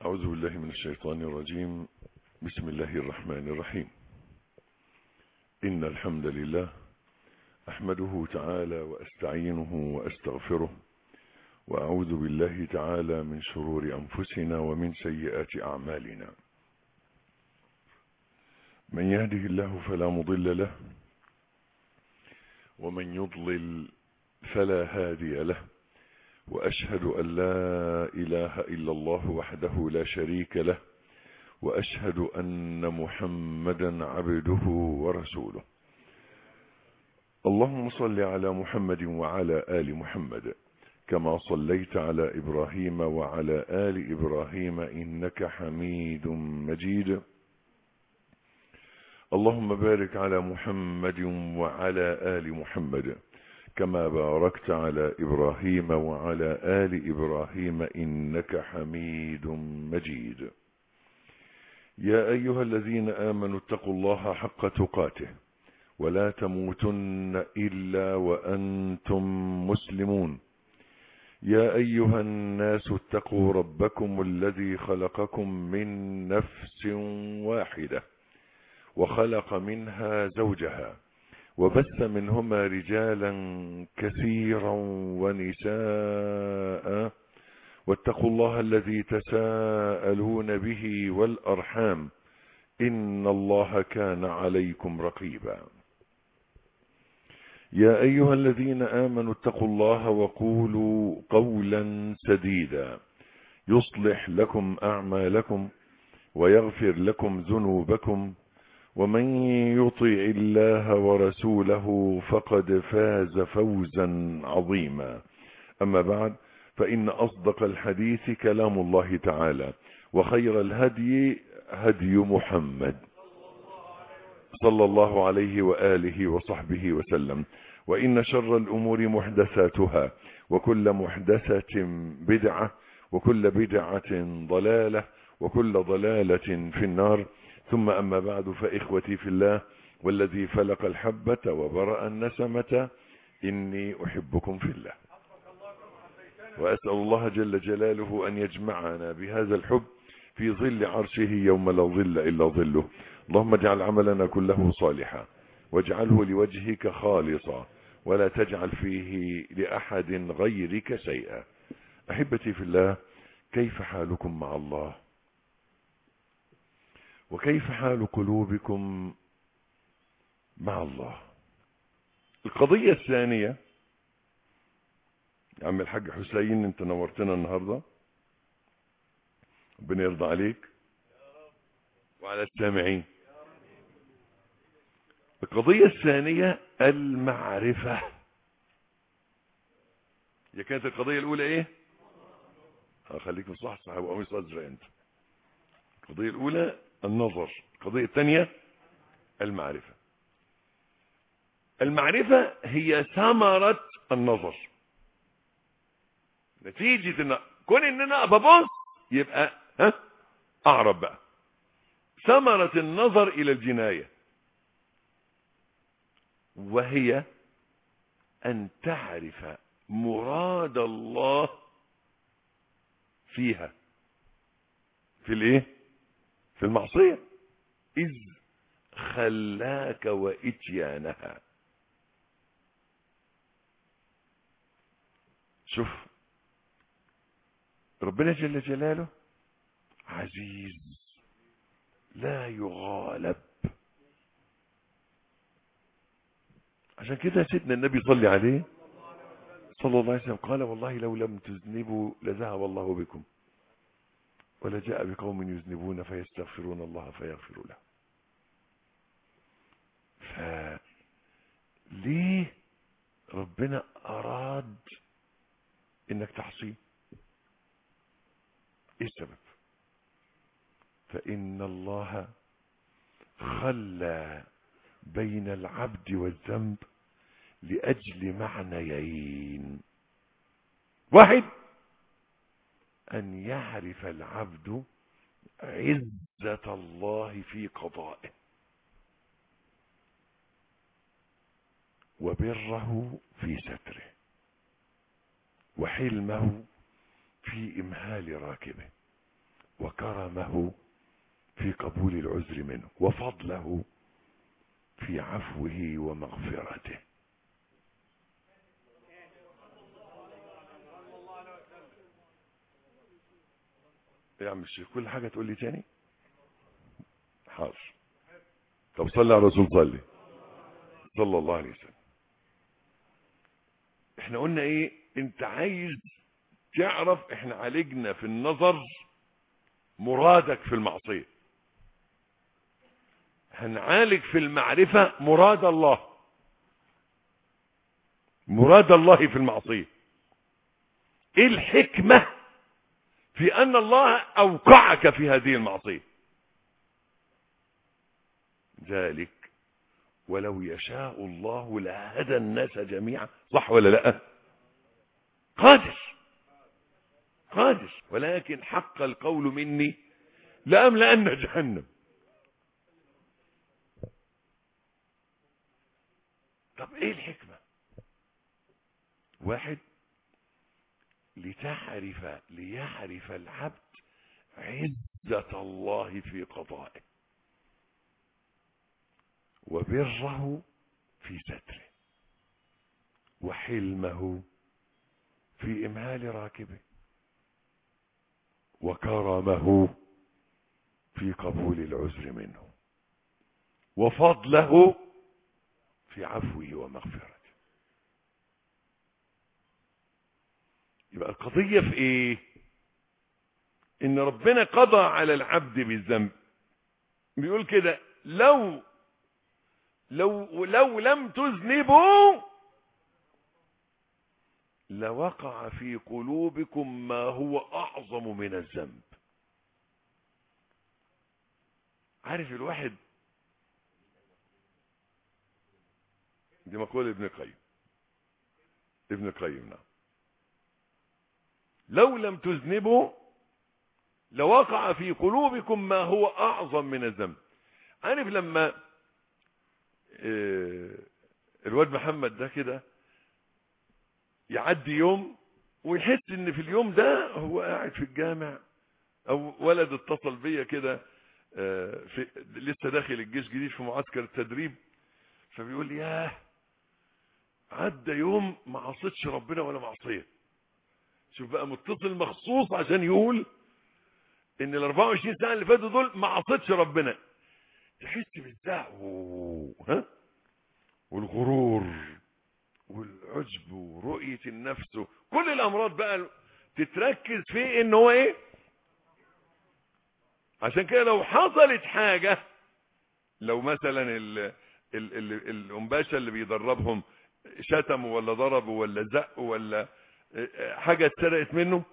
أعوذ بالله من الشيطان الرجيم بسم الله الرحمن الرحيم إن الحمد لله أحمده تعالى وأستعينه وأستغفره وأعوذ بالله تعالى من شرور أنفسنا ومن سيئات أعمالنا من يهده الله فلا مضل له ومن يضلل فلا هادي له وأشهد أن لا إله إلا الله وحده لا شريك له وأشهد أن محمدا عبده ورسوله اللهم صل على محمد وعلى آل محمد كما صليت على إبراهيم وعلى آل إبراهيم إنك حميد مجيد اللهم بارك على محمد وعلى آل محمد كما باركت على إبراهيم وعلى آل إبراهيم إنك حميد مجيد يا أيها الذين آمنوا اتقوا الله حق تقاته ولا تموتن إلا وأنتم مسلمون يا أيها الناس اتقوا ربكم الذي خلقكم من نفس واحدة وخلق منها زوجها وبث منهما رجالا كثيرا ونساء واتقوا الله الذي تساءلون به والأرحام إن الله كان عليكم رقيبا يا أيها الذين آمنوا اتقوا الله وقولوا قولا سديدا يصلح لكم أعمالكم ويغفر لكم ذنوبكم ومن يطع الله ورسوله فقد فاز فوزا عظيما أما بعد فإن أصدق الحديث كلام الله تعالى وخير الهدي هدي محمد صلى الله عليه وآله وصحبه وسلم وإن شر الأمور محدثاتها وكل محدثة بدعة وكل بدعة ضلالة وكل ضلالة في النار ثم أما بعد فإخوتي في الله والذي فلق الحبة وبرأ النسمة إني أحبكم في الله وأسأل الله جل جلاله أن يجمعنا بهذا الحب في ظل عرشه يوم لا ظل إلا ظله اللهم اجعل عملنا كله صالحا واجعله لوجهك خالصا ولا تجعل فيه لأحد غيرك شيئا أحبتي في الله كيف حالكم مع الله وكيف حال قلوبكم مع الله القضية الثانية يا عم الحاج حسين انت نورتنا النهاردة ربنا يرضى عليك وعلى السامعين القضية الثانية المعرفة هي كانت القضية الأولى إيه؟ خليك مصحصح صح وقميص أزرق أنت القضية الأولى النظر القضية الثانية المعرفة المعرفة هي ثمرة النظر نتيجة ان كون ان انا ببص يبقى ها اعرف بقى ثمرة النظر الى الجناية وهي ان تعرف مراد الله فيها في الايه في المعصية إذ خلاك وإتيانها شوف ربنا جل جلاله عزيز لا يغالب عشان كده سيدنا النبي صلي عليه صلى الله عليه وسلم قال والله لو لم تذنبوا لذهب الله بكم ولا جاء بقوم يذنبون فيستغفرون الله فيغفر له فليه ربنا أراد إنك تحصيه إيه السبب فإن الله خلى بين العبد والذنب لأجل معنيين واحد أن يعرف العبد عزة الله في قضائه وبره في ستره وحلمه في إمهال راكبه وكرمه في قبول العذر منه وفضله في عفوه ومغفرته يا عم الشيخ كل حاجة تقول لي تاني حاضر طب صلي على الرسول صلي صلى الله عليه وسلم احنا قلنا ايه انت عايز تعرف احنا عالجنا في النظر مرادك في المعصية هنعالج في المعرفة مراد الله مراد الله في المعصية ايه الحكمة في ان الله اوقعك في هذه المعصية ذلك ولو يشاء الله لهدى الناس جميعا صح ولا لا قادر قادر ولكن حق القول مني لأملأن جهنم طب ايه الحكمة واحد لتعرف ليعرف العبد عزة الله في قضائه وبره في ستره وحلمه في إمهال راكبه وكرمه في قبول العذر منه وفضله في عفوه ومغفرته يبقى القضية في ايه ان ربنا قضى على العبد بالذنب بيقول كده لو لو لو لم تذنبوا لوقع في قلوبكم ما هو اعظم من الذنب عارف الواحد دي مقولة ابن القيم ابن القيم نعم لو لم تذنبوا لوقع في قلوبكم ما هو اعظم من الذنب عارف لما اه الواد محمد ده كده يعدي يوم ويحس ان في اليوم ده هو قاعد في الجامع او ولد اتصل بيا كده اه في لسه داخل الجيش جديد في معسكر التدريب فبيقول لي ياه عدى يوم ما عصيتش ربنا ولا معصيه شوف بقى متصل مخصوص عشان يقول ان ال 24 ساعه اللي فاتوا دول ما عصيتش ربنا تحس بالزهو ها والغرور والعجب ورؤية النفس كل الامراض بقى تتركز في ان هو ايه عشان كده لو حصلت حاجة لو مثلا ال ال ال الانباشا اللي بيدربهم شتموا ولا ضربوا ولا زقوا ولا حاجة اتسرقت منه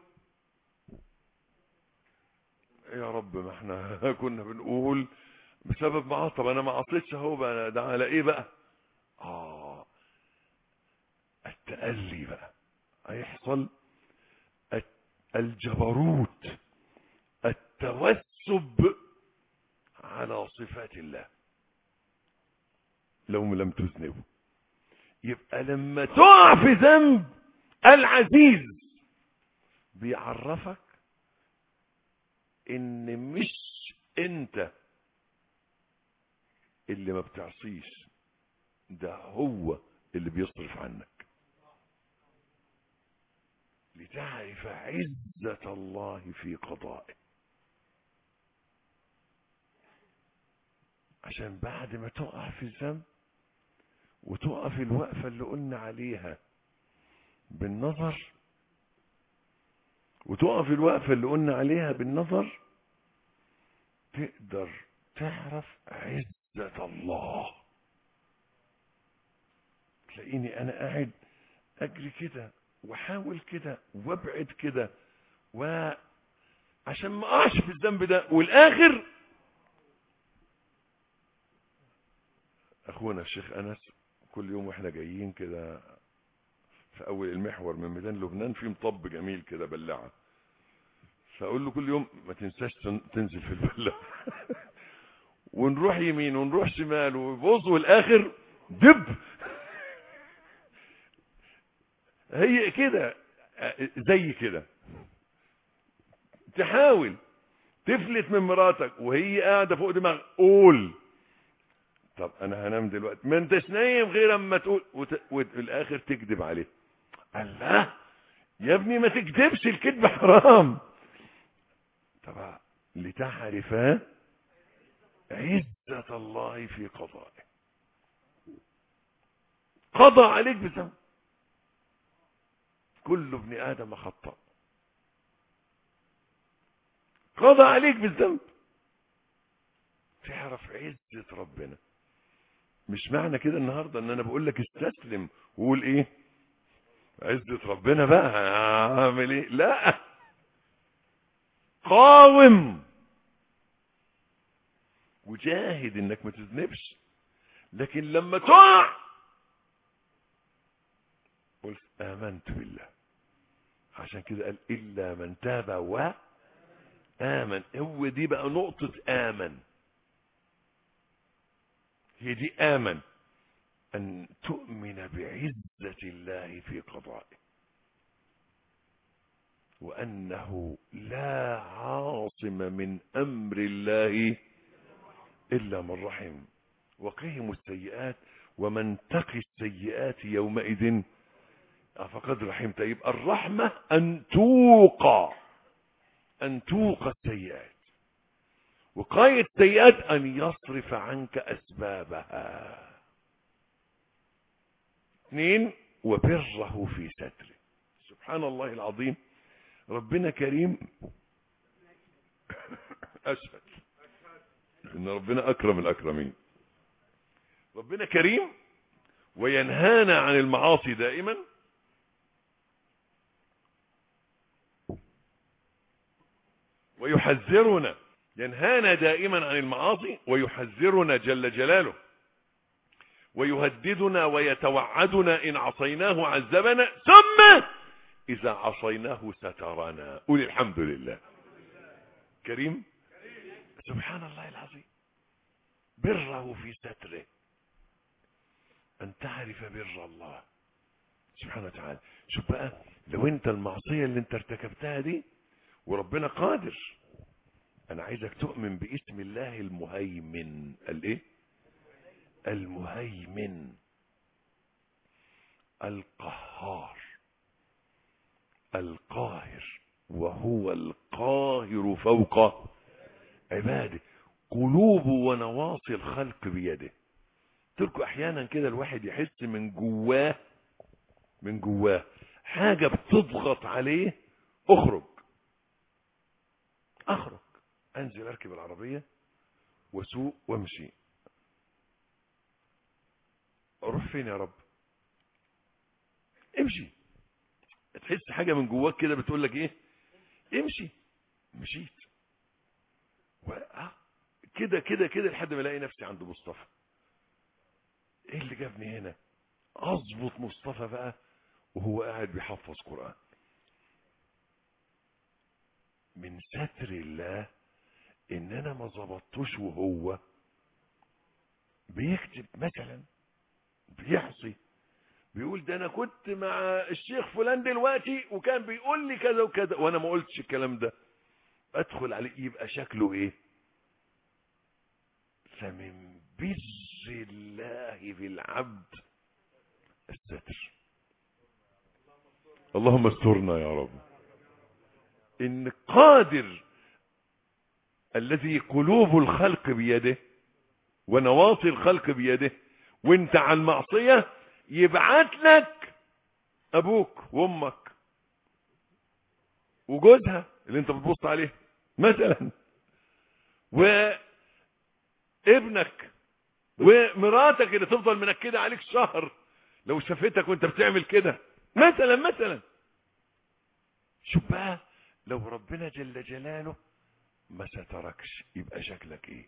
يا رب ما احنا كنا بنقول بسبب ما طب انا ما عصيتش اهو بقى ده على ايه بقى اه التألي بقى هيحصل الجبروت التوسب على صفات الله لو لم تذنبوا يبقى لما تقع في ذنب العزيز بيعرفك ان مش انت اللي ما بتعصيش ده هو اللي بيصرف عنك لتعرف عزة الله في قضائه عشان بعد ما تقع في الذنب وتقف الوقفة اللي قلنا عليها بالنظر وتقف الوقفة اللي قلنا عليها بالنظر تقدر تعرف عزة الله تلاقيني انا قاعد اجري كده واحاول كده وابعد كده وعشان ما اقعش في الذنب ده والاخر اخونا الشيخ انس كل يوم واحنا جايين كده في اول المحور من ميدان لبنان في مطب جميل كده بلاعه فاقول له كل يوم ما تنساش تنزل في البلاعه ونروح يمين ونروح شمال وبص والاخر دب هي كده زي كده تحاول تفلت من مراتك وهي قاعده فوق دماغك قول طب انا هنام دلوقتي ما انتش نايم غير اما تقول وت... وفي الاخر تكذب عليه الله يا ابني ما تكذبش الكذب حرام طبعا لتعرف عزة الله في قضائه قضى عليك بذنب كل ابن آدم خطأ قضى عليك بالذنب تعرف عزة ربنا مش معنى كده النهاردة ان انا بقول لك استسلم وقول ايه عزة ربنا بقى اعمل ايه لا قاوم وجاهد انك ما تذنبش لكن لما تقع قلت امنت بالله عشان كده قال الا من تاب و امن هو دي بقى نقطة امن هي دي امن ان تؤمن بعزة الله في قضائه وانه لا عاصم من امر الله الا من رحم وقهم السيئات ومن تقي السيئات يومئذ فقد رحمت يبقى الرحمة أن توقى أن توقى السيئات وقاية السيئات أن يصرف عنك أسبابها اثنين وبره في ستره سبحان الله العظيم ربنا كريم أشهد إن ربنا أكرم الأكرمين ربنا كريم وينهانا عن المعاصي دائما ويحذرنا ينهانا دائما عن المعاصي ويحذرنا جل جلاله ويهددنا ويتوعدنا إن عصيناه عذبنا ثم إذا عصيناه سترنا قول الحمد لله كريم سبحان الله العظيم بره في ستره أن تعرف بر الله سبحانه وتعالى شوف بقى لو انت المعصية اللي انت ارتكبتها دي وربنا قادر انا عايزك تؤمن باسم الله المهيمن الايه المهيمن القهار القاهر وهو القاهر فوق عباده قلوب ونواصي الخلق بيده تلكوا احيانا كده الواحد يحس من جواه من جواه حاجة بتضغط عليه اخرج اخرج انزل اركب العربية واسوق وامشي اروح فين يا رب امشي تحس حاجة من جواك كده بتقول لك ايه امشي مشيت و... آه. كده كده كده لحد ما الاقي نفسي عند مصطفى ايه اللي جابني هنا اظبط مصطفى بقى وهو قاعد بيحفظ قرآن من ستر الله ان انا ما ظبطتوش وهو بيكتب مثلا بيحصي بيقول ده انا كنت مع الشيخ فلان دلوقتي وكان بيقول لي كذا وكذا وانا ما قلتش الكلام ده ادخل عليه يبقى شكله ايه فمن بر الله بالعبد الستر اللهم استرنا يا رب ان قادر الذي قلوب الخلق بيده ونواصي الخلق بيده وانت على المعصية يبعت لك ابوك وامك وجوزها اللي انت بتبص عليه مثلا وابنك ومراتك اللي تفضل منكده عليك شهر لو شافتك وانت بتعمل كده مثلا مثلا شوف بقى لو ربنا جل جلاله ما ستركش يبقى شكلك ايه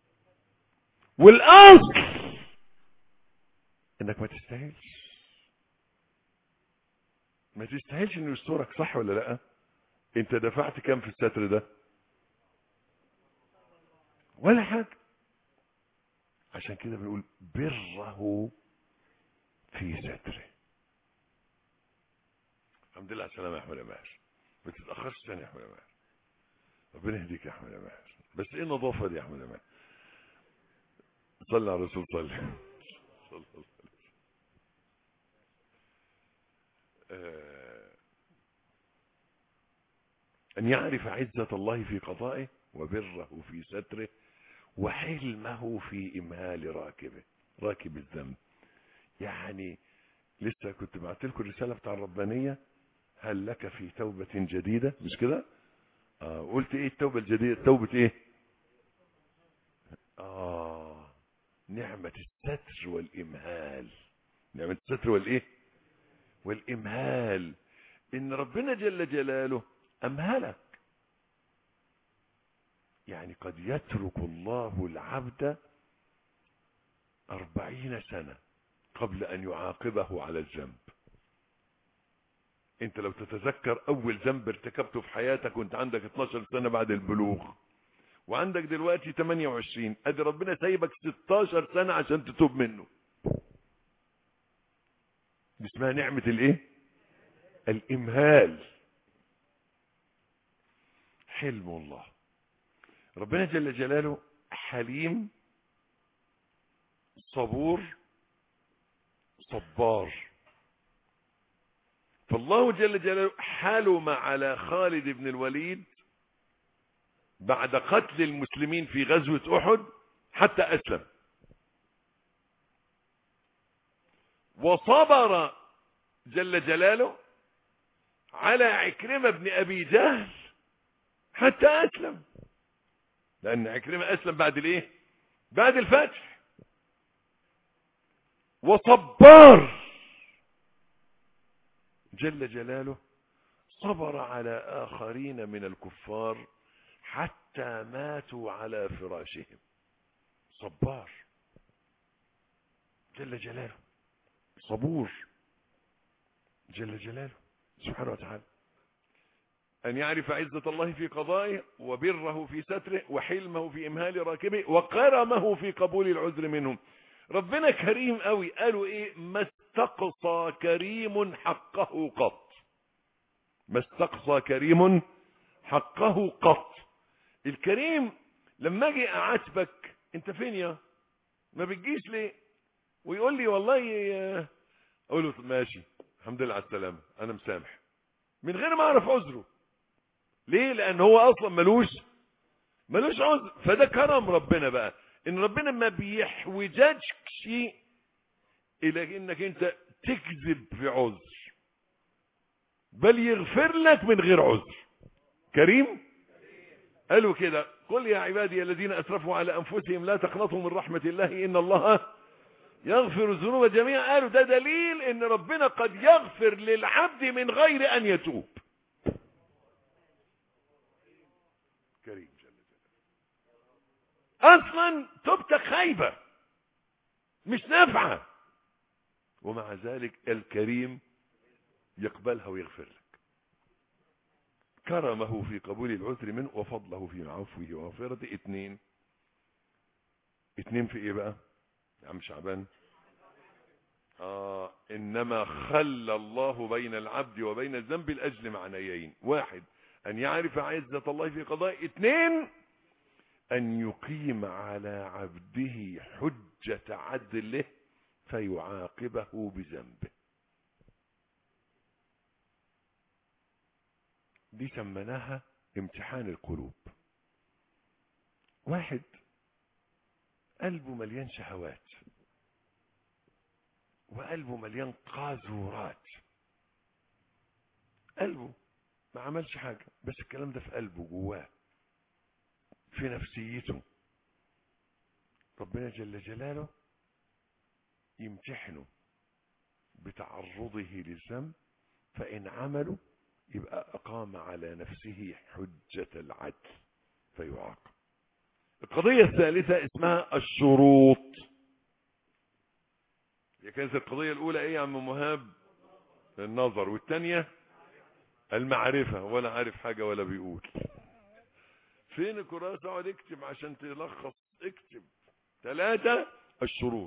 والاصل انك ما تستاهلش ما تستاهلش انه يسترك صح ولا لا انت دفعت كام في الستر ده ولا حاجه عشان كده بنقول بره في ستره الحمد لله على السلامه يا احمد امار ما تتاخرش ثاني يا احمد امار ربنا يهديك يا احمد يا ماهر بس ايه النظافه دي يا احمد يا ماهر صلى على الرسول صلى صلى الله عليه وسلم آه، أن يعرف عزة الله في قضائه وبره في ستره وحلمه في إمهال راكبه راكب الذنب يعني لسه كنت بعت لكم الرسالة بتاع الربانية هل لك في توبة جديدة مش كده آه قلت ايه التوبة الجديدة توبة ايه آه نعمة الستر والإمهال نعمة الستر والإيه والإمهال إن ربنا جل جلاله أمهلك يعني قد يترك الله العبد أربعين سنة قبل أن يعاقبه على الذنب انت لو تتذكر اول ذنب ارتكبته في حياتك وانت عندك 12 سنة بعد البلوغ وعندك دلوقتي 28 ادي ربنا سايبك 16 سنة عشان تتوب منه دي اسمها نعمة الايه الامهال حلم الله ربنا جل جلاله حليم صبور صبار فالله جل جلاله حلم على خالد بن الوليد بعد قتل المسلمين في غزوة أحد حتى أسلم وصبر جل جلاله على عكرمة بن أبي جهل حتى أسلم لأن عكرمة أسلم بعد الإيه بعد الفتح وصبار جل جلاله صبر على آخرين من الكفار حتى ماتوا على فراشهم صبار جل جلاله صبور جل جلاله سبحانه وتعالى أن يعرف عزة الله في قضائه وبره في ستره وحلمه في إمهال راكبه وكرمه في قبول العذر منهم ربنا كريم قوي قالوا ايه ما استقصى كريم حقه قط ما استقصى كريم حقه قط الكريم لما اجي اعاتبك انت فين يا ما بتجيش ليه ويقول لي والله اقول له ماشي الحمد لله على السلامه انا مسامح من غير ما اعرف عذره ليه لان هو اصلا ملوش ملوش عذر فده كرم ربنا بقى ان ربنا ما بيحوجكش الى انك انت تكذب في عذر بل يغفر لك من غير عذر كريم قالوا كده قل يا عبادي الذين اسرفوا على انفسهم لا تقنطوا من رحمة الله ان الله يغفر الذنوب جميعا قالوا ده دليل ان ربنا قد يغفر للعبد من غير ان يتوب كريم جل جلاله اصلا توبتك خايبة مش نافعة ومع ذلك الكريم يقبلها ويغفر لك كرمه في قبول العذر منه وفضله في عفوه ومغفرته اتنين اتنين في ايه بقى يا عم شعبان آه انما خلى الله بين العبد وبين الذنب لاجل معنيين واحد ان يعرف عزة الله في قضاء اتنين ان يقيم على عبده حجة عدله فيعاقبه بذنبه دي سميناها امتحان القلوب واحد قلبه مليان شهوات وقلبه مليان قاذورات قلبه ما عملش حاجة بس الكلام ده في قلبه جواه في نفسيته ربنا جل جلاله يمتحنه بتعرضه للذنب فإن عمله يبقى أقام على نفسه حجة العدل فيعاقب القضية الثالثة اسمها الشروط هي كانت القضية الأولى إيه يا عم مهاب النظر والثانية المعرفة ولا عارف حاجة ولا بيقول فين الكراسة اقعد اكتب عشان تلخص اكتب ثلاثة الشروط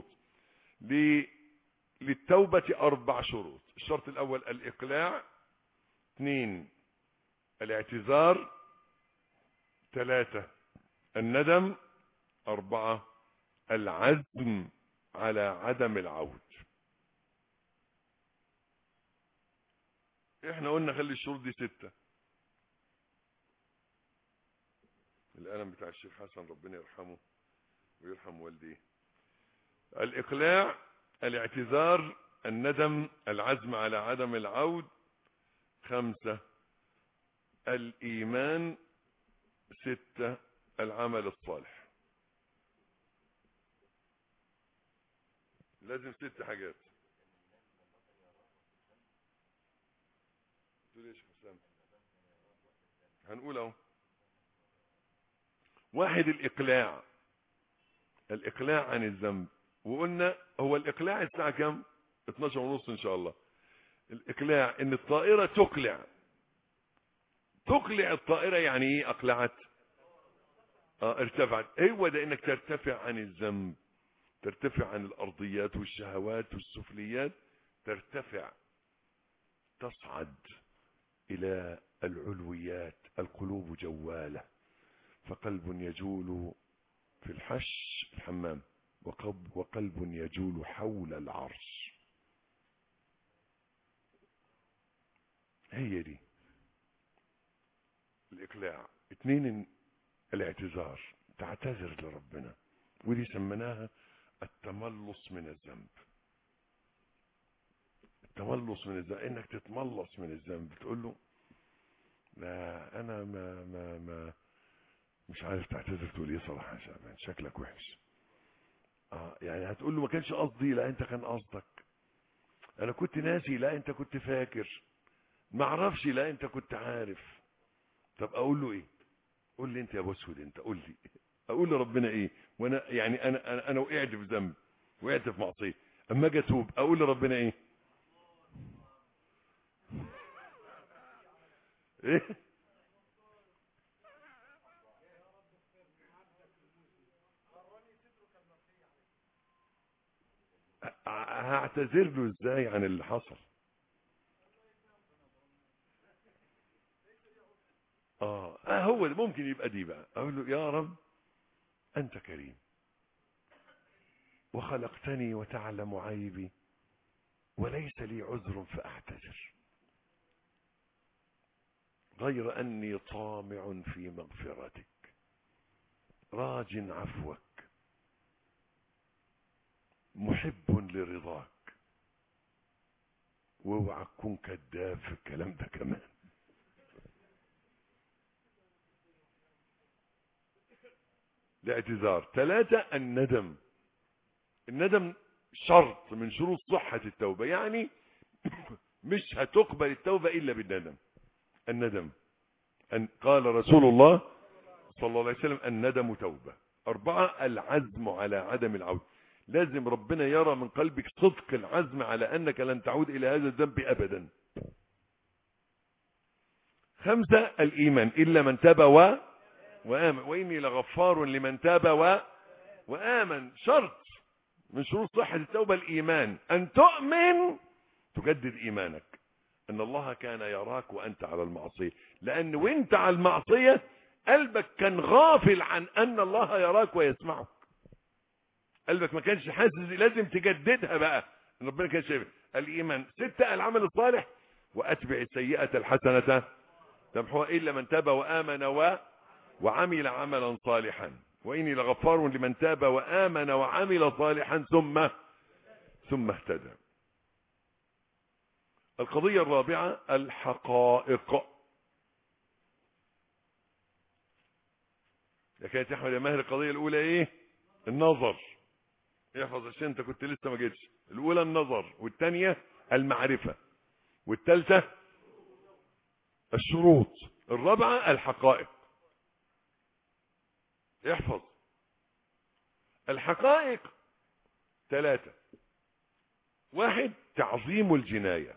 للتوبة أربع شروط الشرط الأول الإقلاع اثنين الاعتذار ثلاثة الندم أربعة العزم على عدم العود احنا قلنا خلي الشروط دي ستة القلم بتاع الشيخ حسن ربنا يرحمه ويرحم والديه الإقلاع الاعتذار الندم العزم على عدم العود خمسة الإيمان ستة العمل الصالح لازم ست حاجات تقول ايش حسام هنقول اهو واحد الإقلاع الإقلاع عن الذنب وقلنا هو الإقلاع الساعة كم 12 ونص إن شاء الله الإقلاع إن الطائرة تقلع تقلع الطائرة يعني إيه أقلعت آه ارتفعت هو ده إنك ترتفع عن الذنب ترتفع عن الأرضيات والشهوات والسفليات ترتفع تصعد إلى العلويات القلوب جوالة فقلب يجول في الحش الحمام وقلب, وقلب يجول حول العرش هي دي الإقلاع اثنين الاعتذار تعتذر لربنا ودي سميناها التملص من الذنب التملص من الذنب انك تتملص من الذنب تقول له لا انا ما ما ما مش عارف تعتذر تقول ايه صراحه يا شعبان شكلك وحش اه يعني هتقول له ما كانش قصدي لا انت كان قصدك انا كنت ناسي لا انت كنت فاكر ما اعرفش لا انت كنت عارف طب اقول له ايه قول لي انت يا ابو اسود انت قول لي اقول لربنا ايه وانا يعني انا انا, أنا وقعت في ذنب وقعت في معصيه اما اجي اتوب اقول لربنا ايه ايه هعتذر له ازاي عن اللي حصل اه آه هو ده ممكن يبقى دي بقى اقول له يا رب انت كريم وخلقتني وتعلم عيبي وليس لي عذر فاعتذر غير اني طامع في مغفرتك راج عفوك محب لرضاك واوعى تكون كذاب في الكلام ده كمان الاعتذار ثلاثة الندم الندم شرط من شروط صحة التوبة يعني مش هتقبل التوبة إلا بالندم الندم أن قال رسول الله صلى الله عليه وسلم الندم توبة أربعة العزم على عدم العودة لازم ربنا يرى من قلبك صدق العزم على أنك لن تعود إلى هذا الذنب أبدا خمسة الإيمان إلا من تاب و وآمن وإني لغفار لمن تاب و وآمن شرط من شروط صحة التوبة الإيمان أن تؤمن تجدد إيمانك أن الله كان يراك وأنت على المعصية لأن وانت على المعصية قلبك كان غافل عن أن الله يراك ويسمعك قلبك ما كانش حاسس لازم تجددها بقى ربنا كان شايف الإيمان ستة العمل الصالح وأتبع السيئة الحسنة تمحوها إلا من تاب وآمن و وعمل عملا صالحا وإني لغفار لمن تاب وآمن وعمل صالحا ثم ثم اهتدى القضية الرابعة الحقائق يا كانت احمد يا ماهر القضية الأولى إيه النظر احفظ عشان أنت كنت لسه ما جيتش الأولى النظر والثانية المعرفة والثالثة الشروط الرابعة الحقائق احفظ الحقائق ثلاثة واحد تعظيم الجناية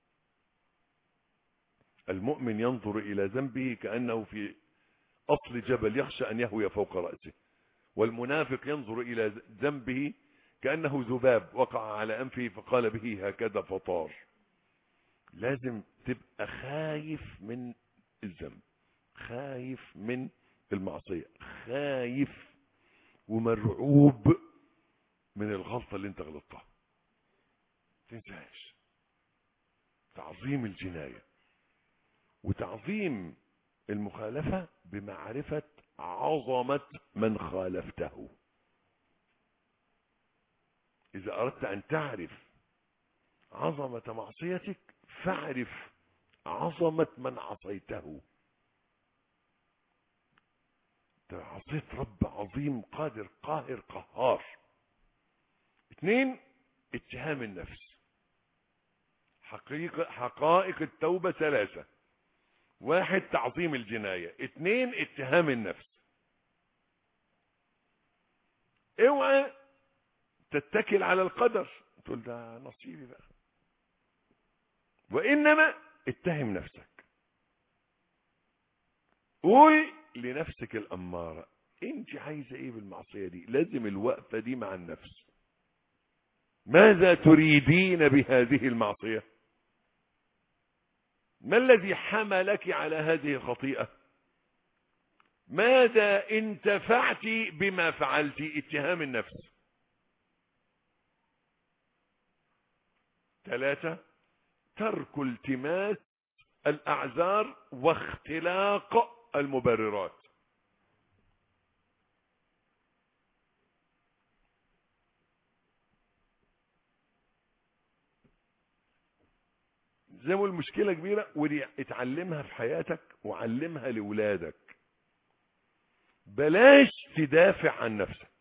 المؤمن ينظر إلى ذنبه كأنه في أصل جبل يخشى أن يهوي فوق رأسه والمنافق ينظر إلى ذنبه كأنه ذباب وقع على أنفه فقال به هكذا فطار لازم تبقى خايف من الذنب خايف من المعصية خايف ومرعوب من الغلطة اللي انت غلطتها تنساش تعظيم الجناية وتعظيم المخالفة بمعرفة عظمة من خالفته إذا أردت أن تعرف عظمة معصيتك فاعرف عظمة من عصيته انت عصيت رب عظيم قادر قاهر قهار اثنين اتهام النفس حقيقة حقائق التوبة ثلاثة واحد تعظيم الجناية اثنين اتهام النفس اوعى تتكل على القدر تقول ده نصيبي بقى وانما اتهم نفسك قول لنفسك الاماره انت عايزه ايه بالمعصيه دي لازم الوقفه دي مع النفس ماذا تريدين بهذه المعصيه ما الذي حملك على هذه الخطيئه ماذا انتفعت بما فعلت اتهام النفس ثلاثة ترك التماس الأعذار واختلاق المبررات زي ما المشكلة كبيرة ودي اتعلمها في حياتك وعلمها لولادك بلاش تدافع عن نفسك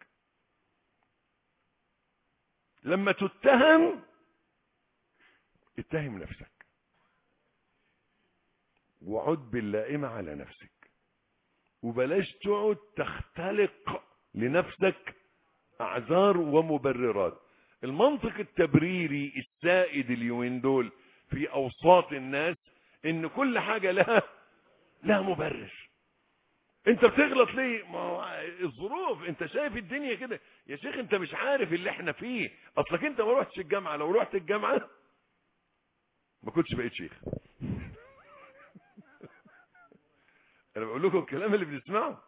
لما تتهم اتهم نفسك وعد باللائمة على نفسك وبلاش تقعد تختلق لنفسك اعذار ومبررات المنطق التبريري السائد اليومين دول في اوساط الناس ان كل حاجة لها لها مبرر انت بتغلط ليه ما هو الظروف انت شايف الدنيا كده يا شيخ انت مش عارف اللي احنا فيه اصلك انت ما رحتش الجامعة لو رحت الجامعة ما كنتش بقيت شيخ انا بقول لكم الكلام اللي بنسمعه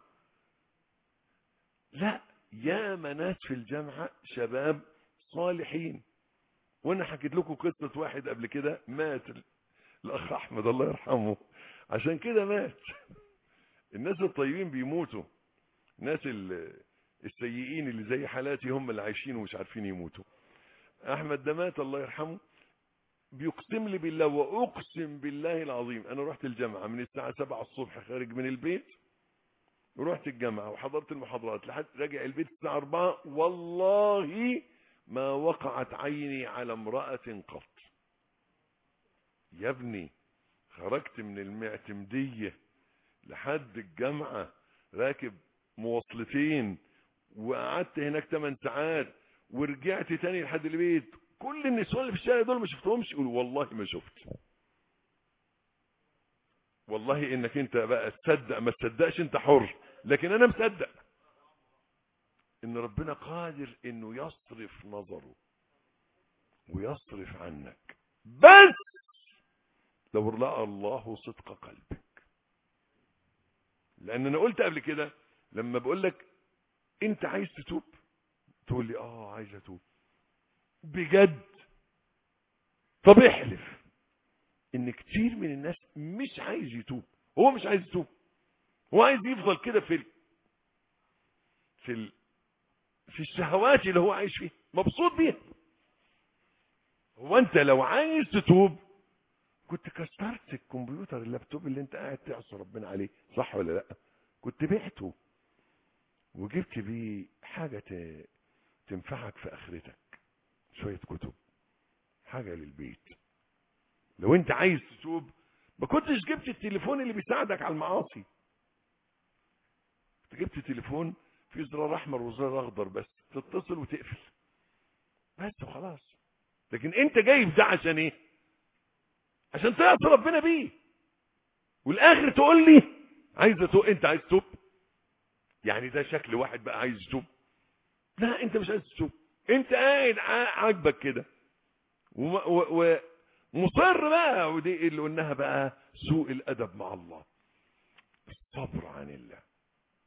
لا يا ناس في الجامعة شباب صالحين وانا حكيت لكم قصة واحد قبل كده مات الاخ احمد الله يرحمه عشان كده مات الناس الطيبين بيموتوا الناس السيئين اللي زي حالاتي هم اللي عايشين ومش عارفين يموتوا احمد ده مات الله يرحمه بيقسم لي بالله واقسم بالله العظيم انا رحت الجامعه من الساعه 7 الصبح خارج من البيت ورحت الجامعه وحضرت المحاضرات لحد راجع البيت الساعه 4 والله ما وقعت عيني على امراه قط يا ابني خرجت من المعتمديه لحد الجامعه راكب مواصلتين وقعدت هناك 8 ساعات ورجعت تاني لحد البيت كل النسوان اللي في الشارع دول ما شفتهمش يقولوا والله ما شفت والله انك انت بقى تصدق ما تصدقش انت حر لكن انا مصدق ان ربنا قادر انه يصرف نظره ويصرف عنك بس لو رأى الله صدق قلبك لان انا قلت قبل كده لما بقول لك انت عايز تتوب تقول لي اه عايز اتوب بجد طب احلف ان كتير من الناس مش عايز يتوب هو مش عايز يتوب هو عايز يفضل كده في ال... في ال... في الشهوات اللي هو عايش فيها مبسوط بيها هو انت لو عايز تتوب كنت كسرت الكمبيوتر اللابتوب اللي انت قاعد تعصي ربنا عليه صح ولا لا كنت بعته وجبت بيه حاجة ت... تنفعك في اخرتك شوية كتب حاجة للبيت لو انت عايز تتوب ما كنتش جبت التليفون اللي بيساعدك على المعاصي كنت جبت تليفون فيه زرار احمر وزرار اخضر بس تتصل وتقفل بس وخلاص لكن انت جايب ده عشان ايه عشان تعصي ربنا بيه والاخر تقول لي عايز اتوب انت عايز تتوب يعني ده شكل واحد بقى عايز يتوب لا انت مش عايز تتوب انت قاعد عاجبك كده ومصر بقى ودي اللي قلناها بقى سوء الادب مع الله الصبر عن الله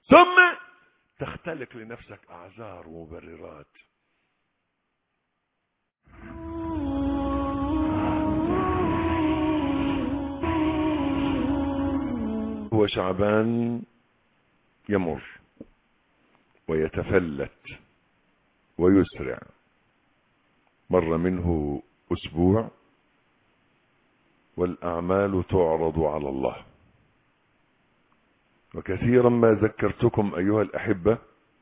ثم تختلق لنفسك أعذار ومبررات هو شعبان يمر ويتفلت ويسرع مر منه أسبوع والأعمال تعرض على الله وكثيرا ما ذكرتكم أيها الأحبة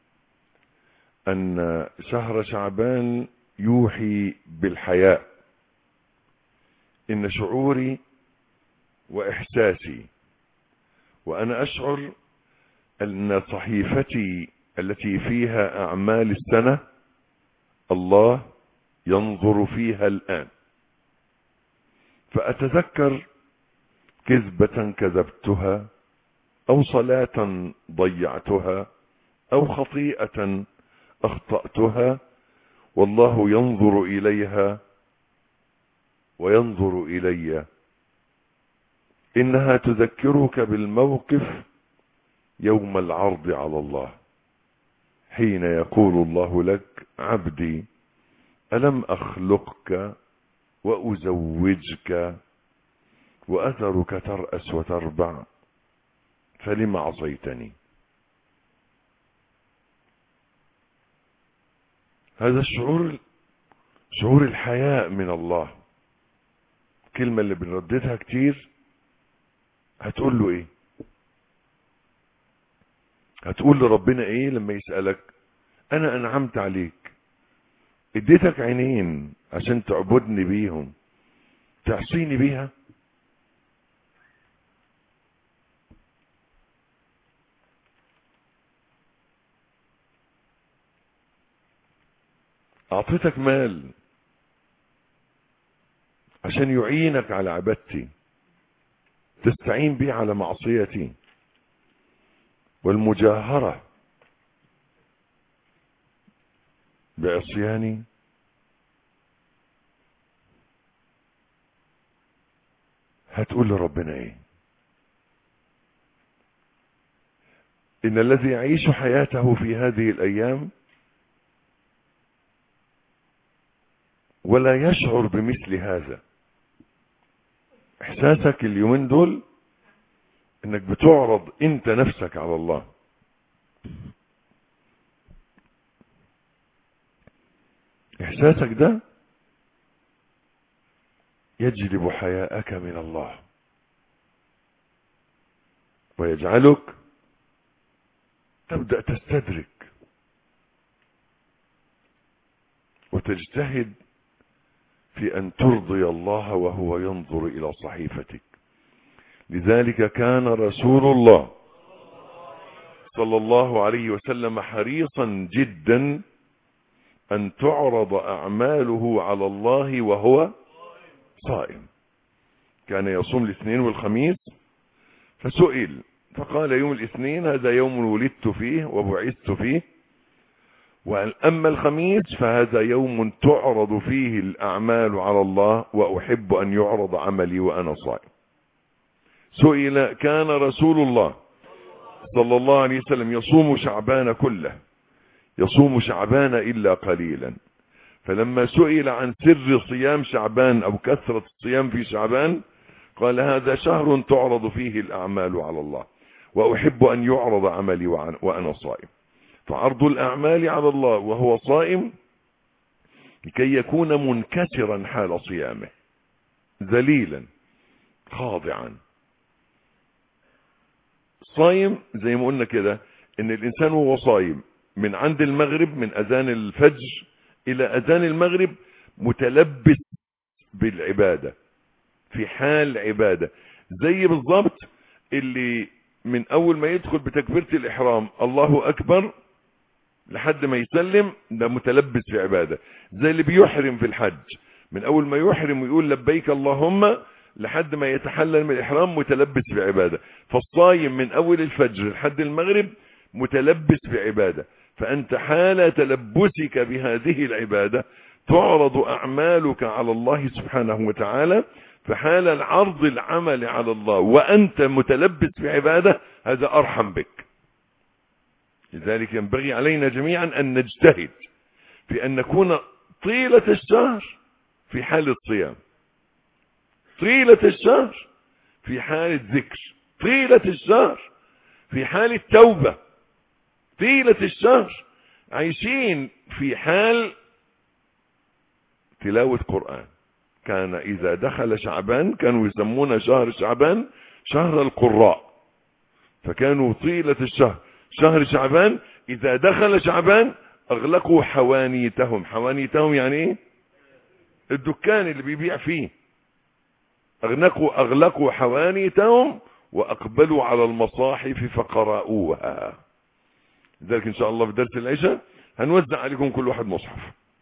أن شهر شعبان يوحي بالحياء إن شعوري وإحساسي وأنا أشعر أن صحيفتي التي فيها أعمال السنة الله ينظر فيها الآن فأتذكر كذبة كذبتها أو صلاة ضيعتها أو خطيئة أخطأتها والله ينظر إليها وينظر إلي إنها تذكرك بالموقف يوم العرض على الله حين يقول الله لك عبدي ألم أخلقك وأزوجك وأثرك ترأس وتربع فلم عصيتني هذا الشعور شعور الحياء من الله الكلمة اللي بنرددها كتير هتقول له ايه هتقول لربنا ايه لما يسألك انا انعمت عليك اديتك عينين عشان تعبدني بيهم تعصيني بيها اعطيتك مال عشان يعينك على عبادتي تستعين بي على معصيتي والمجاهرة بعصياني هتقول لربنا ايه ان الذي يعيش حياته في هذه الايام ولا يشعر بمثل هذا احساسك اليومين دول انك بتعرض انت نفسك على الله احساسك ده يجلب حياءك من الله ويجعلك تبدأ تستدرك وتجتهد في أن ترضي الله وهو ينظر إلى صحيفتك لذلك كان رسول الله صلى الله عليه وسلم حريصا جدا أن تعرض أعماله على الله وهو صائم كان يصوم الاثنين والخميس فسئل فقال يوم الاثنين هذا يوم ولدت فيه وبعثت فيه وأما الخميس فهذا يوم تعرض فيه الأعمال على الله وأحب أن يعرض عملي وأنا صائم سئل كان رسول الله صلى الله عليه وسلم يصوم شعبان كله يصوم شعبان إلا قليلا فلما سئل عن سر صيام شعبان أو كثرة الصيام في شعبان قال هذا شهر تعرض فيه الأعمال على الله وأحب أن يعرض عملي وأنا صائم فعرض الأعمال على الله وهو صائم لكي يكون منكسرا حال صيامه ذليلا خاضعا صايم زي ما قلنا كده ان الانسان وهو صايم من عند المغرب من اذان الفجر الى اذان المغرب متلبس بالعبادة في حال عبادة زي بالضبط اللي من اول ما يدخل بتكبيرة الاحرام الله اكبر لحد ما يسلم ده متلبس في عبادة زي اللي بيحرم في الحج من اول ما يحرم ويقول لبيك اللهم لحد ما يتحلل من الإحرام متلبس بعبادة فالصايم من أول الفجر لحد المغرب متلبس بعبادة فأنت حال تلبسك بهذه العبادة تعرض أعمالك على الله سبحانه وتعالى فحال العرض العمل على الله وأنت متلبس بعبادة هذا أرحم بك لذلك ينبغي علينا جميعا أن نجتهد في أن نكون طيلة الشهر في حالة صيام طيلة الشهر في حالة ذكر طيلة الشهر في حالة توبة طيلة الشهر عايشين في حال تلاوة قرآن كان إذا دخل شعبان كانوا يسمون شهر شعبان شهر القراء فكانوا طيلة الشهر شهر شعبان إذا دخل شعبان أغلقوا حوانيتهم حوانيتهم يعني إيه الدكان اللي بيبيع فيه أغلقوا, أغلقوا حوانيتهم وأقبلوا على المصاحف فقرأوها لذلك إن شاء الله في درس العشاء هنوزع عليكم كل واحد مصحف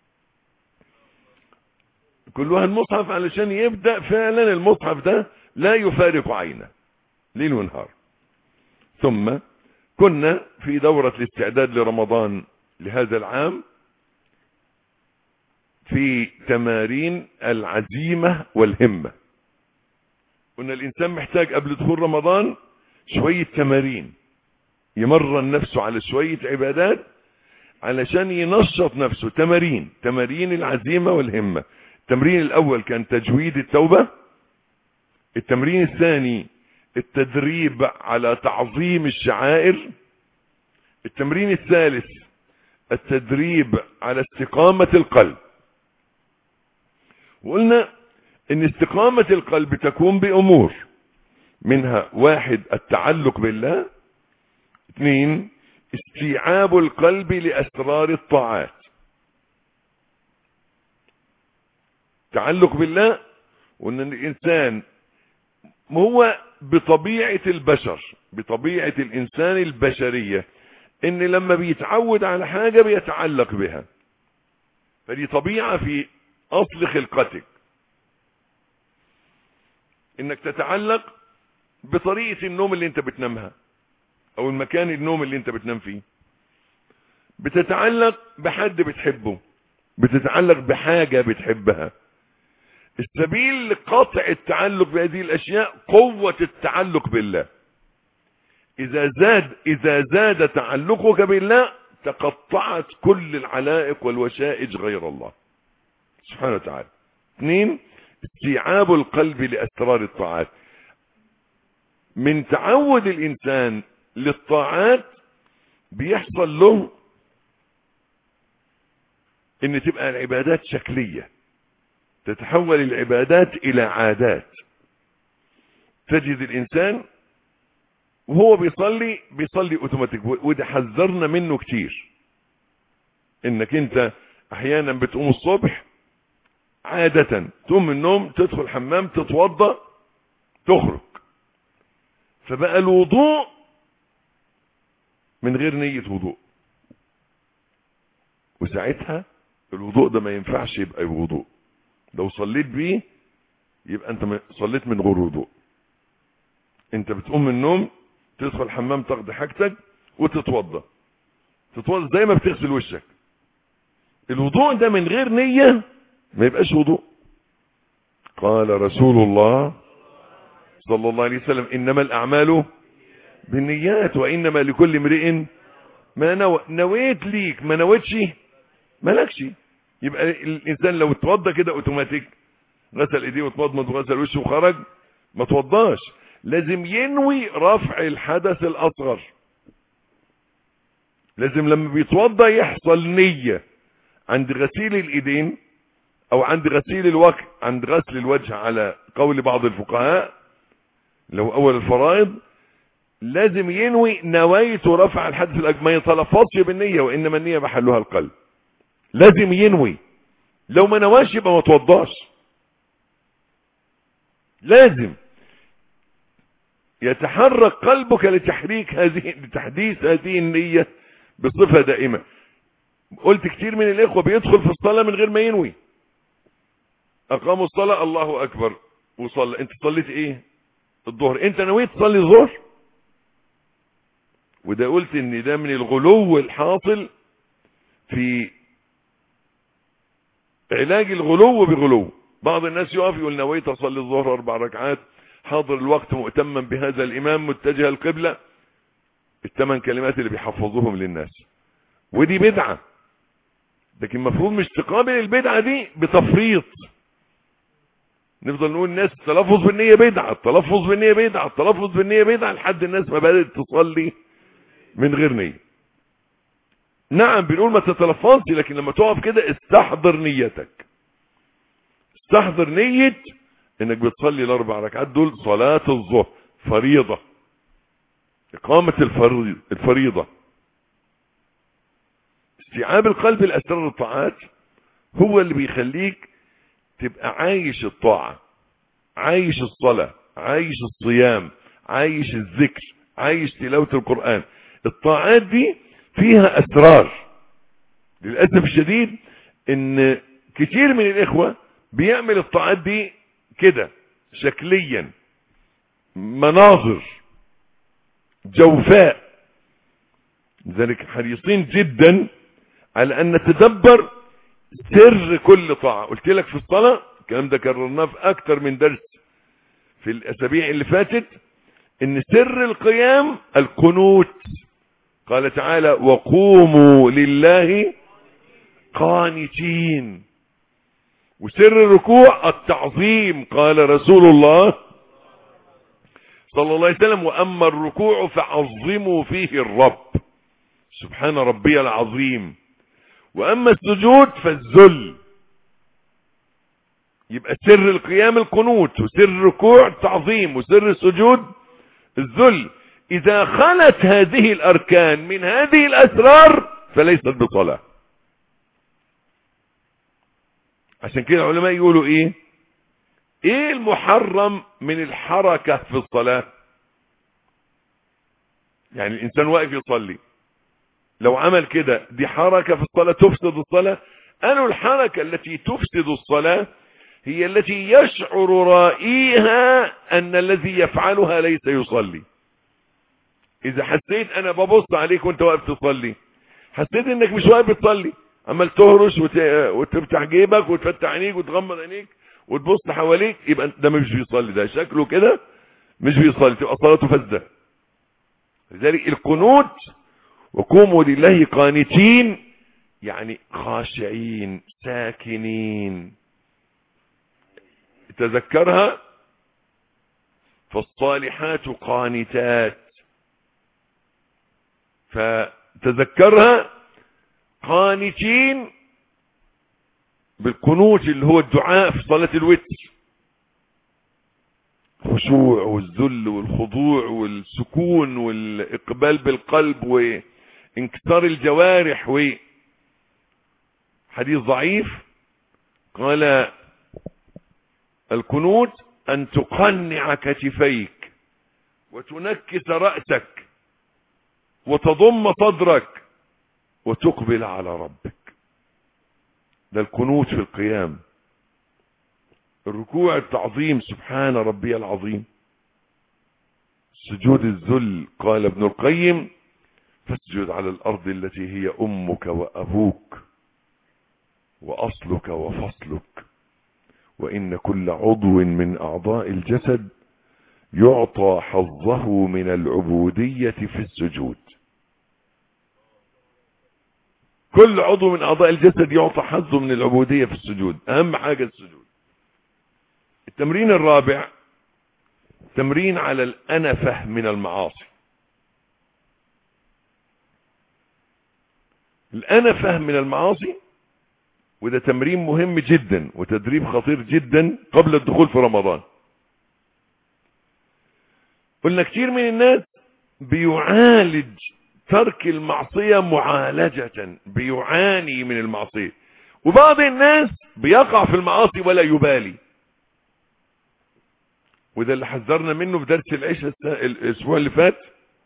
كل واحد مصحف علشان يبدأ فعلا المصحف ده لا يفارق عينه ليل ونهار ثم كنا في دورة الاستعداد لرمضان لهذا العام في تمارين العزيمة والهمة قلنا الإنسان محتاج قبل دخول رمضان شوية تمارين يمرن نفسه على شوية عبادات علشان ينشط نفسه تمارين تمارين العزيمة والهمة التمرين الأول كان تجويد التوبة التمرين الثاني التدريب على تعظيم الشعائر التمرين الثالث التدريب على استقامة القلب وقلنا ان استقامة القلب تكون بامور منها واحد التعلق بالله اثنين استيعاب القلب لاسرار الطاعات تعلق بالله وان الانسان هو بطبيعة البشر بطبيعة الانسان البشرية ان لما بيتعود على حاجة بيتعلق بها فدي طبيعة في اصل خلقتك انك تتعلق بطريقة النوم اللي انت بتنامها او المكان النوم اللي انت بتنام فيه بتتعلق بحد بتحبه بتتعلق بحاجة بتحبها السبيل لقطع التعلق بهذه الاشياء قوة التعلق بالله اذا زاد اذا زاد تعلقك بالله تقطعت كل العلائق والوشائج غير الله سبحانه وتعالى اثنين استيعاب القلب لاسرار الطاعات من تعود الانسان للطاعات بيحصل له ان تبقى العبادات شكلية تتحول العبادات الى عادات تجد الانسان وهو بيصلي بيصلي اوتوماتيك وده حذرنا منه كتير انك انت احيانا بتقوم الصبح عادة تقوم من النوم تدخل الحمام تتوضا تخرج فبقى الوضوء من غير نية وضوء وساعتها الوضوء ده ما ينفعش يبقى وضوء لو صليت بيه يبقى انت صليت من غير وضوء انت بتقوم من النوم تدخل الحمام تاخد حاجتك وتتوضا تتوضا زي ما بتغسل وشك الوضوء ده من غير نية ما يبقاش وضوء قال رسول الله صلى الله عليه وسلم انما الاعمال بالنيات وانما لكل امرئ ما نوى نويت ليك ما نويتش مالكش يبقى الانسان لو اتوضى كده اوتوماتيك غسل ايديه واتمضمض وغسل وشه وخرج ما توضاش لازم ينوي رفع الحدث الاصغر لازم لما بيتوضى يحصل نية عند غسيل الايدين او عند غسيل الوجه عند غسل الوجه على قول بعض الفقهاء لو اول الفرائض لازم ينوي نويت رفع الحدث الاكبر ما يتلفظش بالنية وانما النية محلها القلب لازم ينوي لو ما نواش يبقى ما توضاش لازم يتحرك قلبك لتحريك هذه لتحديث هذه النية بصفة دائمة قلت كتير من الاخوة بيدخل في الصلاة من غير ما ينوي اقاموا الصلاة الله اكبر وصلى انت صليت ايه الظهر انت نويت تصلي الظهر وده قلت ان ده من الغلو الحاصل في علاج الغلو بغلو بعض الناس يقف يقول نويت اصلي الظهر اربع ركعات حاضر الوقت مؤتما بهذا الامام متجه القبلة الثمان كلمات اللي بيحفظوهم للناس ودي بدعة لكن المفروض مش تقابل البدعة دي بتفريط نفضل نقول الناس التلفظ بالنية بدعة التلفظ بالنية بدعة التلفظ بالنية بدعة لحد الناس ما بدأت تصلي من غير نية نعم بنقول ما تتلفظش لكن لما تقف كده استحضر نيتك استحضر نية انك بتصلي الاربع ركعات دول صلاة الظهر فريضة اقامة الفريضة استيعاب القلب الاسرار الطاعات هو اللي بيخليك تبقى عايش الطاعة عايش الصلاة عايش الصيام عايش الذكر عايش تلاوة القرآن الطاعات دي فيها اسرار للأسف الشديد ان كتير من الاخوة بيعمل الطاعات دي كده شكليا مناظر جوفاء لذلك حريصين جدا على ان نتدبر سر كل طاعة قلت لك في الصلاة الكلام ده كررناه في اكتر من درس في الاسابيع اللي فاتت ان سر القيام القنوت قال تعالى وقوموا لله قانتين وسر الركوع التعظيم قال رسول الله صلى الله عليه وسلم وأما الركوع فعظموا فيه الرب سبحان ربي العظيم وأما السجود فالذل يبقى سر القيام القنوت وسر الركوع التعظيم وسر السجود الذل إذا خلت هذه الأركان من هذه الأسرار فليست بصلاة عشان كده العلماء يقولوا ايه ايه المحرم من الحركة في الصلاة يعني الانسان واقف يصلي لو عمل كده دي حركة في الصلاة تفسد الصلاة قالوا الحركة التي تفسد الصلاة هي التي يشعر رائيها ان الذي يفعلها ليس يصلي اذا حسيت انا ببص عليك وانت واقف تصلي حسيت انك مش واقف بتصلي عمال تهرش وت... وتفتح جيبك وتفتح عينيك وتغمض عينيك وتبص حواليك يبقى ده مش بيصلي ده شكله كده مش بيصلي تبقى صلاته فاسده لذلك القنوت وقوموا لله قانتين يعني خاشعين ساكنين تذكرها فالصالحات قانتات فتذكرها قانتين بالقنوت اللي هو الدعاء في صلاة الوتر الخشوع والذل والخضوع والسكون والإقبال بالقلب وانكسار الجوارح و حديث ضعيف قال القنوت أن تقنع كتفيك وتنكس رأسك وتضم صدرك وتقبل على ربك ده القنوت في القيام الركوع التعظيم سبحان ربي العظيم سجود الذل قال ابن القيم فاسجد على الأرض التي هي أمك وأبوك وأصلك وفصلك وإن كل عضو من أعضاء الجسد يعطى حظه من العبودية في السجود كل عضو من أعضاء الجسد يعطى حظه من العبودية في السجود أهم حاجة السجود التمرين الرابع تمرين على الأنفة من المعاصي الأنفة من المعاصي وده تمرين مهم جدا وتدريب خطير جدا قبل الدخول في رمضان قلنا كتير من الناس بيعالج ترك المعصية معالجة بيعاني من المعصية وبعض الناس بيقع في المعاصي ولا يبالي وده اللي حذرنا منه في درس العشاء الاسبوع اللي فات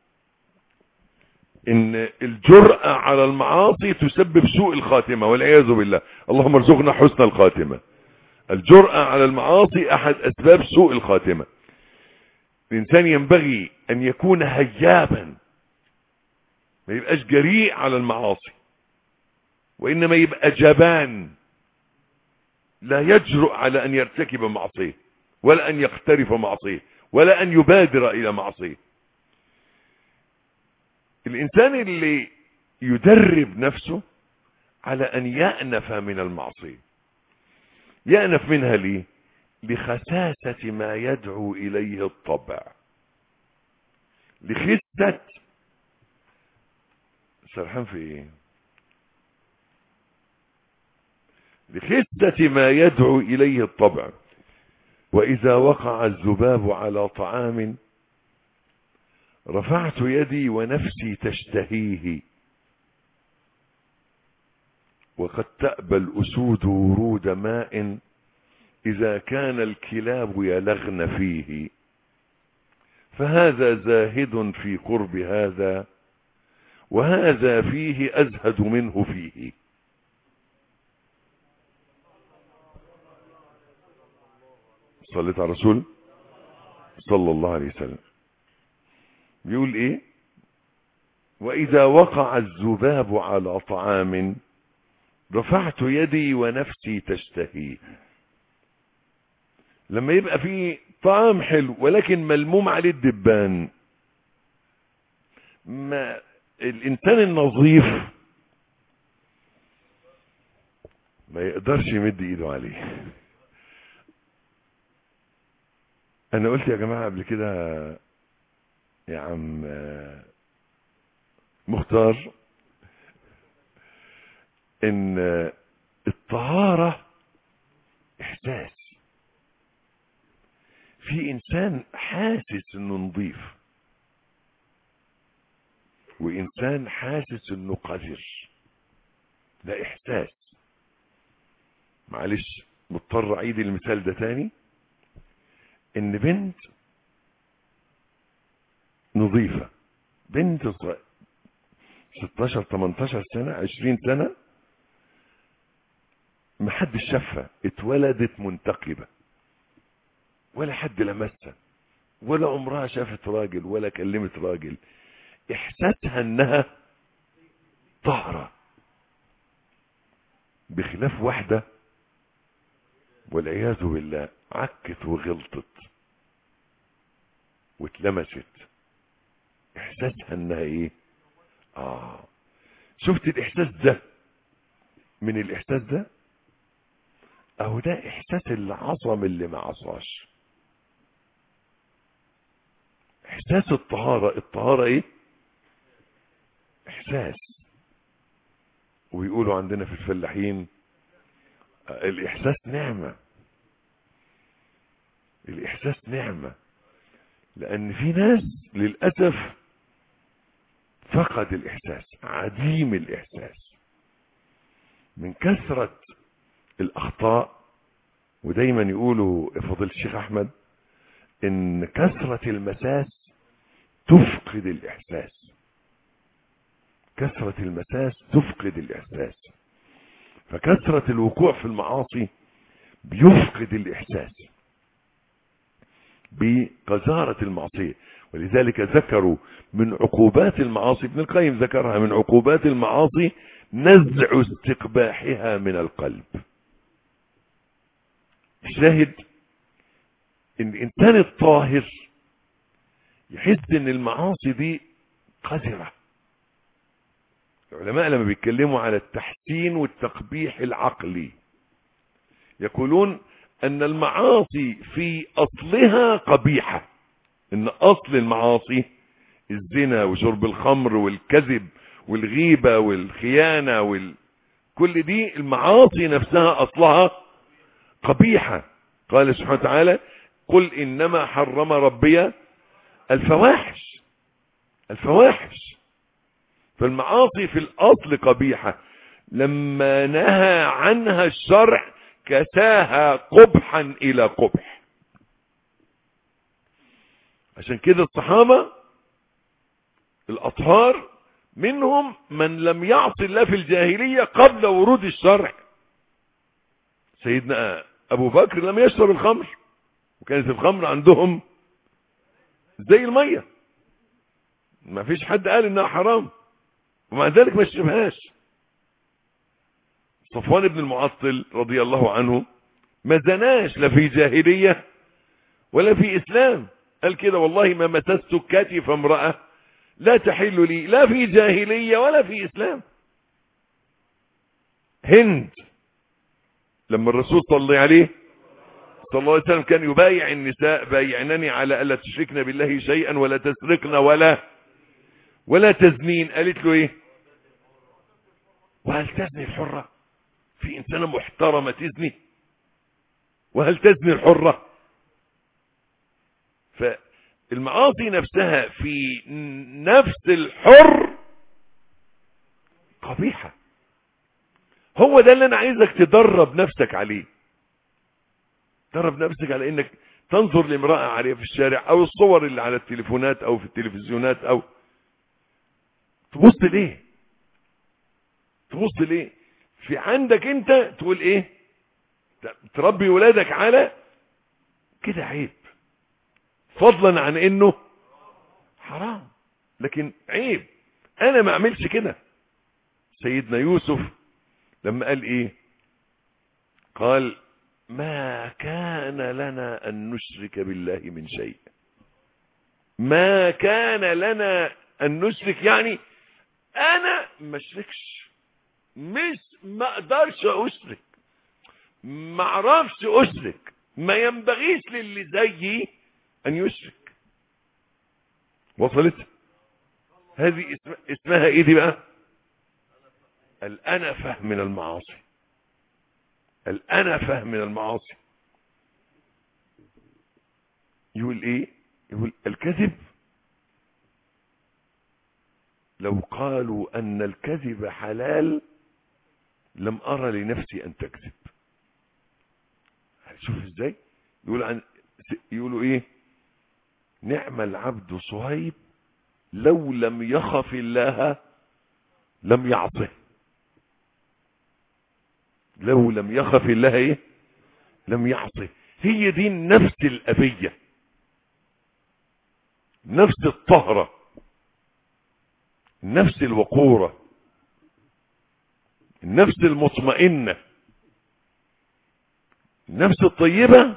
ان الجرأة على المعاصي تسبب سوء الخاتمة والعياذ بالله اللهم ارزقنا حسن الخاتمة الجرأة على المعاصي احد اسباب سوء الخاتمة الانسان ينبغي ان يكون هيابا ما يبقاش جريء على المعاصي وانما يبقى جبان لا يجرؤ على ان يرتكب معصيه ولا ان يقترف معصيه ولا ان يبادر الى معصيه الإنسان اللي يدرب نفسه على أن يأنف من المعصية يأنف منها ليه لخساسة ما يدعو إليه الطبع لخسة سرحان في ايه لخسة ما يدعو إليه الطبع وإذا وقع الذباب على طعام رفعت يدي ونفسي تشتهيه وقد تأبى الأسود ورود ماء إذا كان الكلاب يلغن فيه فهذا زاهد في قرب هذا وهذا فيه أزهد منه فيه صليت على رسول صلى الله عليه وسلم بيقول ايه واذا وقع الذباب على طعام رفعت يدي ونفسي تشتهيه لما يبقى فيه طعام حلو ولكن ملموم عليه الدبان ما الانسان النظيف ما يقدرش يمد ايده عليه انا قلت يا جماعة قبل كده يا عم مختار ان الطهارة احساس في انسان حاسس انه نظيف وانسان حاسس انه قذر ده احساس معلش مضطر اعيد المثال ده تاني ان بنت نظيفة بنت 16 18 سنة 20 سنة محدش شافها اتولدت منتقبة ولا حد لمسها ولا عمرها شافت راجل ولا كلمت راجل احساسها انها طهرة بخلاف واحدة والعياذ بالله عكت وغلطت واتلمست احساسها انها ايه اه شفت الاحساس ده من الاحساس ده اهو ده احساس اللي عصم اللي ما عصاش احساس الطهارة الطهارة ايه احساس ويقولوا عندنا في الفلاحين الاحساس نعمة الاحساس نعمة لان في ناس للأسف فقد الاحساس عديم الاحساس من كثرة الاخطاء ودايما يقولوا فضيلة الشيخ احمد ان كثرة المساس تفقد الاحساس كثرة المساس تفقد الاحساس فكثرة الوقوع في المعاصي بيفقد الاحساس بقذارة المعصية ولذلك ذكروا من عقوبات المعاصي ابن القيم ذكرها من عقوبات المعاصي نزع استقباحها من القلب الشاهد ان الانسان الطاهر يحس ان المعاصي دي قذرة العلماء لما بيتكلموا على التحسين والتقبيح العقلي يقولون ان المعاصي في اصلها قبيحة ان اصل المعاصي الزنا وشرب الخمر والكذب والغيبة والخيانة وال... كل دي المعاصي نفسها اصلها قبيحة قال سبحانه وتعالى قل انما حرم ربي الفواحش الفواحش فالمعاصي في الاصل قبيحة لما نهى عنها الشرع كساها قبحا الى قبح عشان كده الصحابة الاطهار منهم من لم يعصي الله في الجاهلية قبل ورود الشرع سيدنا ابو بكر لم يشرب الخمر وكانت الخمر عندهم زي المية ما فيش حد قال انها حرام ومع ذلك ما شربهاش صفوان بن المعطل رضي الله عنه ما زناش لا في جاهلية ولا في اسلام قال كده والله ما مسست كتف امرأة لا تحل لي لا في جاهلية ولا في إسلام هند لما الرسول صلى الله عليه صلى الله عليه وسلم كان يبايع النساء بايعنني على ألا تشركن بالله شيئا ولا تسرقن ولا ولا تزنين قالت له ايه وهل تزني الحرة في إنسانة محترمة تزني وهل تزني الحرة فالمعاصي نفسها في نفس الحر قبيحة هو ده اللي انا عايزك تدرب نفسك عليه درب نفسك على انك تنظر لامرأة عارية في الشارع او الصور اللي على التليفونات او في التلفزيونات او تبص ليه تبص ليه في عندك انت تقول ايه تربي ولادك على كده عيب فضلا عن انه حرام لكن عيب انا ما اعملش كده سيدنا يوسف لما قال ايه قال ما كان لنا ان نشرك بالله من شيء ما كان لنا ان نشرك يعني انا ما اشركش مش ما اقدرش اشرك ما اعرفش اشرك ما ينبغيش للي زيي ان يشرك وصلت هذه اسم اسمها ايه دي بقى الانفه من المعاصي الانفه من المعاصي يقول ايه يقول الكذب لو قالوا ان الكذب حلال لم ارى لنفسي ان تكذب شوف ازاي يقول عن يقولوا ايه نعم العبد صهيب لو لم يخف الله لم يعصه لو لم يخف الله ايه لم يعصه هي دي النفس الأبية نفس الطهرة النفس الوقورة النفس المطمئنة النفس الطيبة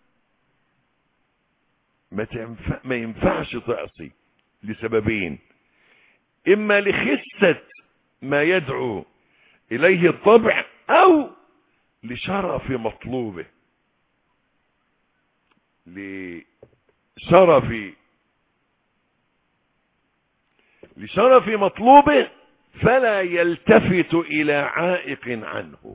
ما, تنفع ما ينفعش تعصي لسببين اما لخسة ما يدعو اليه الطبع او لشرف مطلوبه لشرف لشرف مطلوبه فلا يلتفت الى عائق عنه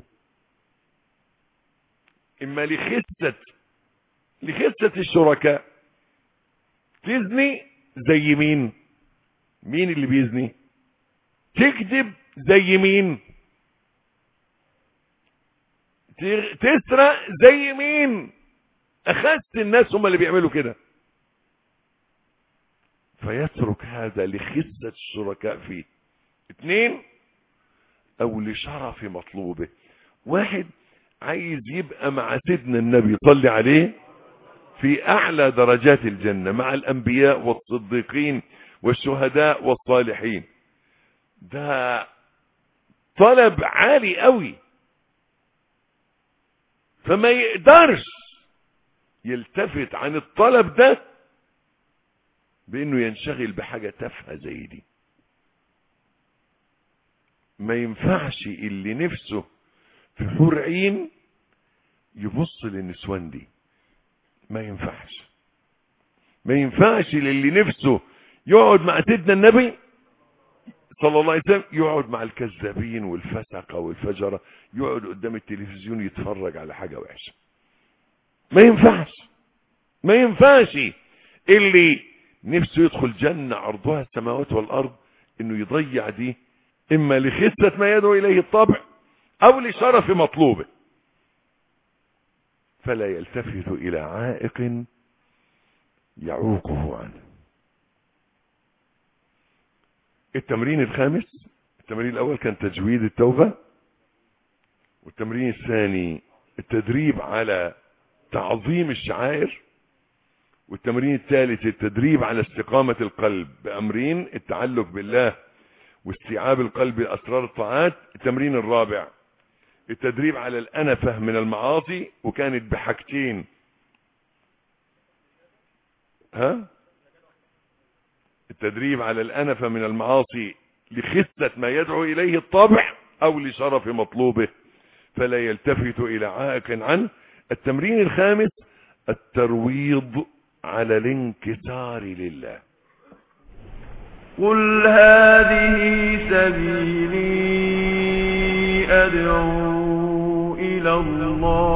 اما لخسة لخسة الشركاء تزني زي مين مين اللي بيزني تكذب زي مين تسرق زي مين اخذت الناس هم اللي بيعملوا كده فيترك هذا لخسة الشركاء فيه اثنين او لشرف مطلوبه واحد عايز يبقى مع سيدنا النبي صلي عليه في اعلى درجات الجنة مع الانبياء والصديقين والشهداء والصالحين ده طلب عالي قوي فما يقدرش يلتفت عن الطلب ده بانه ينشغل بحاجة تافهة زي دي ما ينفعش اللي نفسه في حور عين يبص للنسوان دي ما ينفعش ما ينفعش للي نفسه يقعد مع سيدنا النبي صلى الله عليه وسلم يقعد مع الكذابين والفسقة والفجرة يقعد قدام التلفزيون يتفرج على حاجة وحشة ما ينفعش ما ينفعش اللي نفسه يدخل جنة عرضها السماوات والأرض انه يضيع دي اما لخسة ما يدعو اليه الطبع او لشرف مطلوبه فلا يلتفت الى عائق يعوقه عنه التمرين الخامس التمرين الاول كان تجويد التوبة والتمرين الثاني التدريب على تعظيم الشعائر والتمرين الثالث التدريب على استقامة القلب بأمرين التعلق بالله واستيعاب القلب لأسرار الطاعات التمرين الرابع التدريب على الأنفة من المعاصي وكانت بحاجتين ها التدريب على الأنفة من المعاصي لخسة ما يدعو إليه الطبع أو لشرف مطلوبه فلا يلتفت إلى عائق عنه التمرين الخامس الترويض على الانكسار لله قل هذه سبيلي أدعو إلى الله